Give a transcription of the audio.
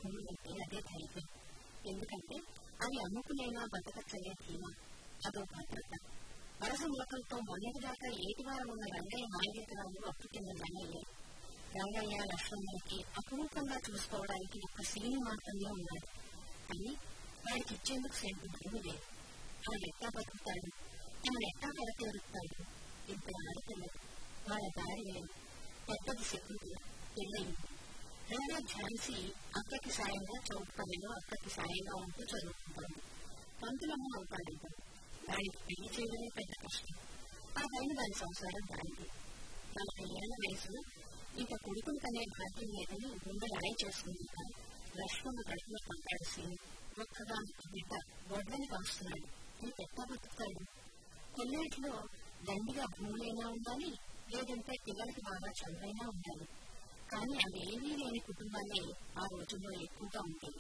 భూమి అంటే అదే ధైర్యం ఎందుకంటే అవి అమ్ముకునేనా బతకచ్చలే ధీమా అదో భద్రత వరస మొలకలతో మొన్నటిదాకా ఏటివారం ఉన్న రంగయ్య మాయగీతరాలు అప్పు కింద రంగయ్య రంగయ్య లక్ష్మణుడికి అపురూపంగా చూసుకోవడానికి ఒక్క సీని మాత్రమే ఉన్నాడు అని వాడికి ఇచ్చేందుకు సెంటు భూమి లేదు వాడు ఎట్టా బతుకుతాడు తమను ఎట్టా కడతీరుతాడు ఇద్దరు ఆడపిల్లలు వాళ్ళ దారి లేదు పెద్దది శకుడు పెళ్ళయింది రెండో ఝాన్సీ అక్కకి సాయంగా చౌపల్లిలో అక్కకి సాయంగా ఉంటూ చదువుకుంటోంది పంతులమ్మ అవుతాడు దానికి పెళ్లి చేయడమే పెద్ద కష్టం ఆ పైన దాని సంసారం దానిది నలభై ఏళ్ల వయసు ఇంకా కొడుకుని కనే భాగ్యం లేదని గుండె రాయి చేసుకుంది లక్ష్మణ గడుపులో పంపాడు సీని ఒక్కగా బిడ్డ గొడ్డని కాస్తున్నాడు ఈ పెట్ట బతుకుతాడు కొన్నేటిలో దండిగా భూములైనా ఉండాలి లేదంటే పిల్లలకి బాగా చదువైనా ఉండాలి కానీ అవేవీ లేని కుటుంబాలే ఆ రోజుల్లో ఎక్కువగా ఉండేవి